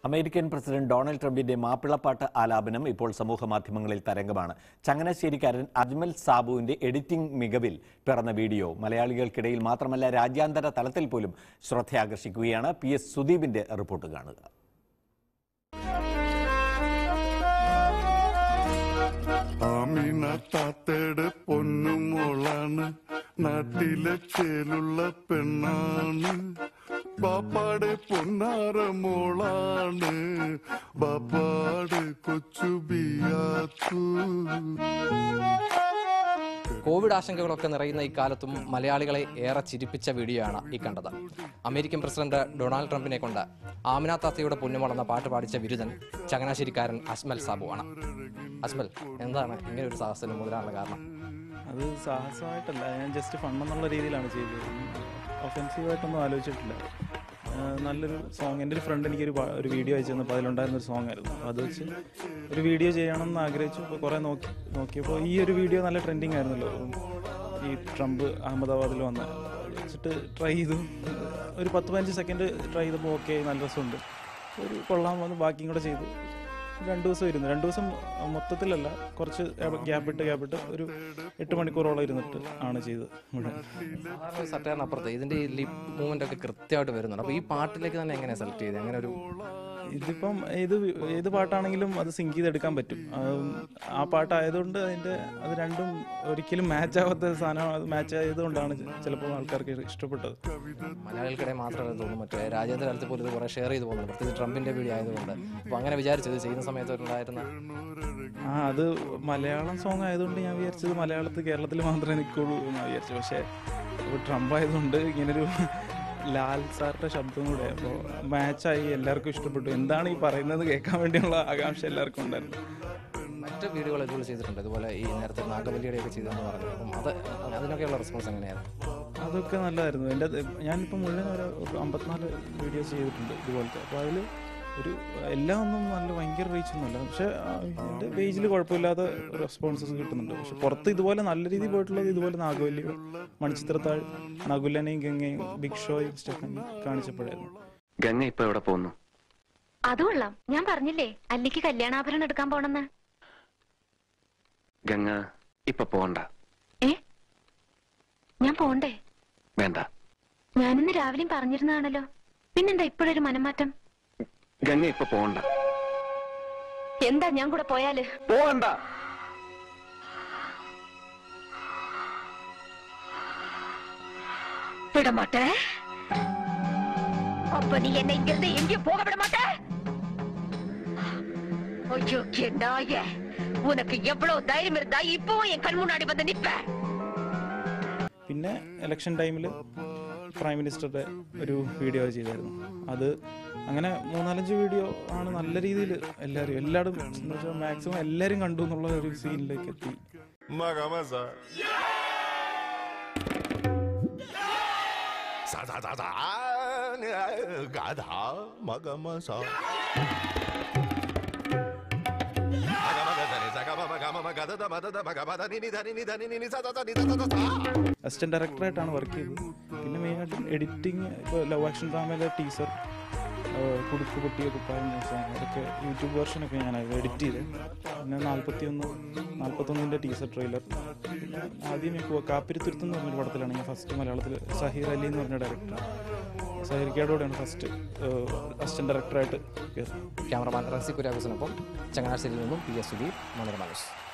American president Donald ട്രംപിന്റെ മാപ്പിളപ്പാട്ട് ആലാപനം ഇപ്പോൾ സമൂഹ മാധ്യമങ്ങളിൽ തരംഗമാണ് ചങ്ങനാശ്ശേരിക്കാരൻ അജ്മൽ സാബുവിന്റെ എഡിറ്റിംഗ് മികവിൽ പിറന്ന വീഡിയോ മലയാളികൾക്കിടയിൽ മാത്രമല്ല രാജ്യാന്തര തലത്തിൽ പോലും ശ്രദ്ധയാകർഷിക്കുകയാണ് പി എസ് സുദീപിന്റെ റിപ്പോർട്ട് കാണുക ആമിന താത്തയുടെ പൊന്നുമോളാണ് നാട്ടിലെ ചേലുള്ള പെണ്ണാണ് ബാപ്പാടെ പൊന്നാര മോളാണ് ബാപ്പാടെ കൊച്ചു ബിയാത്തു കോവിഡ് ആശങ്കകളൊക്കെ നിറയുന്ന ഇക്കാലത്തും മലയാളികളെ ഏറെ ചിരിപ്പിച്ച വീഡിയോയാണ് ഈ കണ്ടത് അമേരിക്കൻ പ്രസിഡന്റ് ഡൊണാൾഡ് ട്രംപിനെ കൊണ്ട് ആമിന താത്തയുടെ പൊന്നുമളന്ന പാട്ട് പാടിച്ച ബിരുദൻ ചങ്ങനാശ്ശേരിക്കാരൻ അസ്മൽ സാബുവാണ് അസ്മൽ എന്താണ് ഇങ്ങനെ ഒരു സാഹസത്തിന് മുതലാനുള്ള കാരണം അത് സാഹസമായിട്ടല്ല ഞാൻ ജസ്റ്റ് ഫണ്ണെന്നുള്ള രീതിയിലാണ് ചെയ്തത് ഒഫെൻസീവായിട്ടൊന്നും ആലോചിച്ചിട്ടില്ല ആ, നല്ലൊരു സോങ് എൻ്റെ ഒരു ഫ്രണ്ട് എനിക്കൊരു പാ- ഒരു വീഡിയോ അയച്ചു തന്നപ്പോൾ അതിലുണ്ടായിരുന്ന ഒരു സോങ് ആയിരുന്നു അപ്പോൾ അത് വെച്ച് ഒരു വീഡിയോ ചെയ്യണം എന്ന് ആഗ്രഹിച്ചു അപ്പോൾ കുറേ നോക്കി നോക്കിയപ്പോൾ ഈ ഒരു വീഡിയോ നല്ല ട്രെൻഡിങ് ആയിരുന്നല്ലോ ഈ ട്രംപ് അഹമ്മദാബാദിൽ വന്ന വെച്ചിട്ട് ട്രൈ ചെയ്തു ഒരു പത്ത് പതിനഞ്ച് സെക്കൻഡ് ട്രൈ ചെയ്തപ്പോൾ ഓക്കെ നല്ല രസമുണ്ട് ഒരു കൊള്ളാൻ വന്ന് ബാക്കിയും കൂടെ ചെയ്തു രണ്ട് ദിവസം ഇരുന്നു രണ്ട് ദിവസം മൊത്തത്തിലല്ല കുറച്ച് ഗ്യാപ്പ് ഇട്ട് ഗ്യാപ്പ് ഇട്ട് ഒരു എട്ട് മണിക്കൂറോളം ഇരുന്നിട്ട് ആണ് ചെയ്തത് മുഴുവൻ സാധാരണ സട്ടേറിന് അപ്പുറത്ത് ഇതിന്റെ ഈ ലിപ് മൂവ്മെന്റ് ഒക്കെ കൃത്യമായിട്ട് വരുന്നുണ്ട് അപ്പോൾ ഈ പാട്ടിലേക്ക് തന്നെ എങ്ങനെ സെലക്ട് ചെയ്ത് അങ്ങനെ ഒരു ഇതിപ്പം ഏത് ഏത് പാട്ടാണെങ്കിലും അത് സിങ്ക് ചെയ്തെടുക്കാൻ പറ്റും ആം, ആ പാട്ടായതുകൊണ്ട് അതിൻ്റെ അത് രണ്ടും ഒരിക്കലും മാച്ച് ആവാത്ത സാധനം അത് മാച്ച് ആയതുകൊണ്ടാണ് ചിലപ്പോൾ ആൾക്കാർക്ക് ഇഷ്ടപ്പെട്ടത് മലയാളികൾക്കിടെ മാത്രമല്ല തോന്നുന്നു മറ്റേ രാജ്യാന്തര തലത്തിൽ പോലും ഇത് കുറേ ഷെയർ ചെയ്ത് പോകുന്നുണ്ട് പ്രത്യേകിച്ച് ട്രംപിന്റെ വീഡിയോ ആയതുകൊണ്ട് അപ്പോൾ അങ്ങനെ വിചാരിച്ചത് ചെയ്യുന്ന സമയത്ത് ഉണ്ടായിരുന്ന ആ അത് മലയാളം സോങ് ആയതുകൊണ്ട് ഞാൻ വിചാരിച്ചത് മലയാളത്തിൽ കേരളത്തിൽ മാത്രമേ നിൽക്കുള്ളൂ എന്ന് വിചാരിച്ചു പക്ഷേ ഇപ്പോൾ ട്രംപ് ആയതുകൊണ്ട് ഇങ്ങനൊരു ലാൽ സാറിൻ്റെ ശബ്ദം കൂടെ അപ്പോൾ മാച്ചായി എല്ലാവർക്കും ഇഷ്ടപ്പെട്ടു എന്താണ് ഈ പറയുന്നത് കേൾക്കാൻ വേണ്ടിയുള്ള ആകാംക്ഷ എല്ലാവർക്കും ഉണ്ടായിരുന്നു മറ്റ് വീഡിയോകൾ ഇതുപോലെ ചെയ്തിട്ടുണ്ട് ഇതുപോലെ ഈ നേരത്തെ നാഗവല്ലിയുടെ ഒക്കെ ചെയ്തെന്ന് പറഞ്ഞു അപ്പം അത് അതിനൊക്കെയുള്ള റെസ്പോൺസ് എങ്ങനെയായിരുന്നു അതൊക്കെ നല്ലതായിരുന്നു എൻ്റെ ഞാനിപ്പോൾ മുഴുവൻ ഒരു ഒരു അമ്പത്തിനാല് വീഡിയോസ് ചെയ്തിട്ടുണ്ട് ഇതുപോലത്തെ അപ്പോൾ അതിൽ ഒരു എല്ലാം ഒന്നും നല്ല ഭയങ്കര റീച്ച് ഒന്നുമല്ല പക്ഷേ ആ, എൻ്റെ പേജിൽ കുഴപ്പമില്ലാതെ റെസ്പോൺസസ് കിട്ടുന്നുണ്ട് പക്ഷെ പുറത്ത് ഇതുപോലെ നല്ല രീതിയിൽ പോയിട്ടുള്ളത് ഇതുപോലെ നാഗവല്ലി മണിച്ചിത്രത്താഴ് നകുലനെയും ഗംഗയും ബിഗ് ഷോയും സ്റ്റെഫനും കാണിച്ചപ്പോഴായിരുന്നു ഗംഗ ഇപ്പൊ എവിടെ പോകുന്നു അത് കൊള്ളാം ഞാൻ പറഞ്ഞില്ലേ അല്ലിക്ക് കല്യാണാഭരണം എടുക്കാൻ പോണെന്ന് ഗംഗ ഇപ്പൊ പോണ്ട ഏ ഞാൻ പോണ്ടേ വേണ്ട ഞാനിന്ന് രാവിലെയും പറഞ്ഞിരുന്നതാണല്ലോ പിന്നെന്താ ഇപ്പോഴൊരു മനംമാറ്റം ഗംഗ ഇപ്പൊ പോണ്ട എന്താ ഞാൻ കൂടെ പോയാല് പോവണ്ട விட மாட்டே அப்ப நீ என்ன இங்க இருந்து எங்கேயும் போக விட மாட்டே ஐயோ நாய உனக்கு எவ்வளவு தைரியம் இருந்தா இப்பவும் என் கண் முன்னாடி வந்து நிப்ப പിന്നെ ഇലക്ഷൻ ടൈമിൽ പ്രൈം മിനിസ്റ്ററുടെ ഒരു വീഡിയോ ചെയ്തായിരുന്നു അത് അങ്ങനെ മൂന്നാലഞ്ച് വീഡിയോ ആണ് നല്ല രീതിയിൽ എല്ലാവരും എല്ലാവരും എന്ന് വെച്ചാൽ മാക്സിമം എല്ലാവരും കണ്ടു എന്നുള്ള ഒരു സീനിലേക്ക് എത്തി മകമസ സാ സാ സാ സാ ഗാധ മകമസ അസിസ്റ്റന്റ് ഡയറക്ടറായിട്ടാണ് വർക്ക് ചെയ്തത് പിന്നെ മെയിനായിട്ട് എഡിറ്റിംഗ് ഇപ്പോൾ ലവ് ആക്ഷൻ ഡ്രാമയിലെ ടീസർ കുടുക്ക് പൊട്ടിയ കുപ്പായം സോങ് അതൊക്കെ യൂട്യൂബ് വെർഷനൊക്കെ ഞാൻ എഡിറ്റ് ചെയ്ത് പിന്നെ നാൽപ്പത്തി ഒന്ന് നാൽപ്പത്തൊന്നിൻ്റെ ടീസർ ട്രെയിലർ പിന്നെ ആദ്യം ഇപ്പോൾ കാപ്പിരിത്തുരുത്ത് എന്ന് പറഞ്ഞൊരു പടത്തിലാണ് ഞാൻ ഫസ്റ്റ് മലയാളത്തിൽ സഹീർ അലി എന്ന് പറഞ്ഞ ഡയറക്ടർ സഹീർക്കയോടെയാണ് ഫസ്റ്റ് അസിസ്റ്റന്റ് ഡയറക്ടറായിട്ട് കയറുന്നത് ക്യാമറമാൻ റസി കുര്യാബസിനൊപ്പം ചങ്ങനാശ്ശേരിയിൽ നിന്നും P S Sudheer Manorama news